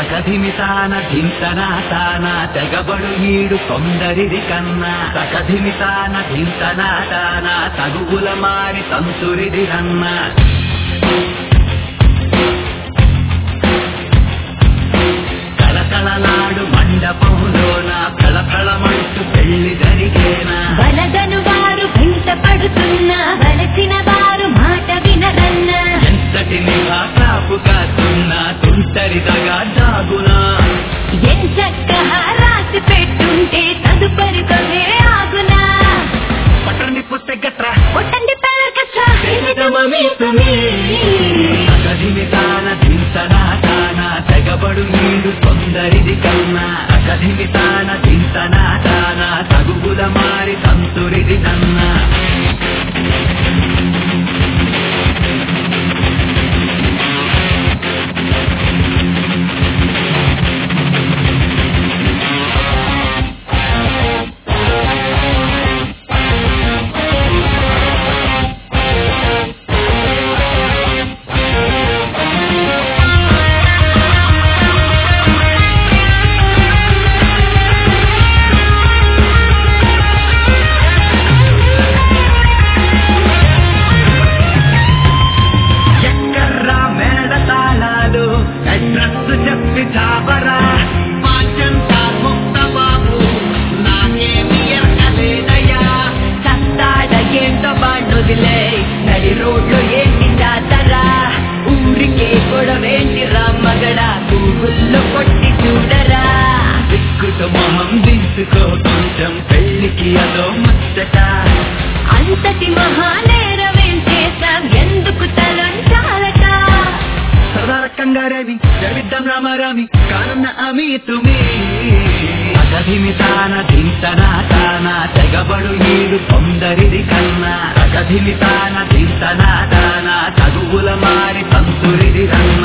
తగధిమితాన ధింతన తాన తెగబడు ఈడు కొందరిది కన్నా తగధిమితాన ధింతన తాన తగువుల మారి తంతురిది రన్నా కళకళలాడు మండపంలోన కళకళమంటూ పెళ్లి జరిగేనా వలదను వారు వెంట పడుతున్నా వలసిన వారు మాట వినరన్నా ఎంతటి నిఘా కాపు కాస్తున్నా తుంటరిదగా దాగునా ఎంచక్క రాసి పెట్టుంటే తదుపరి తొలే ఆగునా పట్టండి పుస్తకట్రా కొట్టండి పలకచ్చ అకధిమితాన ధింతనా తాన తెగబడు నీడు కొందరిది కన్నా అకధిమితాన ధింతనా తాన తగుగుల మారి సంతురిది నన్నా ఎక్కర్రా మేడ తాళాలు అడ్రస్ చెప్పి చావరా పాచంతా ముక్త బాబు నాకేమి ఎరకలేదయ్యా సత్తాడ ఏంటో బాండుదిలే నడి రోడ్లు ఏంటి జాతరా ఊరికే గొడవేంటి రామగడ గూగుల్లో కొట్టి చూడరా దిక్కుతో మొహం దించుకో కొంచెం పెళ్లికి అదో ముచ్చట అంతటి మహానేరమేం చేశాం ఎందుకు తలంచాలట సరదార కంగారేమి జరిద్దాం రామారామి కానున్న అమి తుమి అగధిమితాన ధింతన తాన తెగబడు ఈడు కొందరిది కన్నా అగధిమితాన ధింతన తాన తగువుల మారి సంతురిది రన్న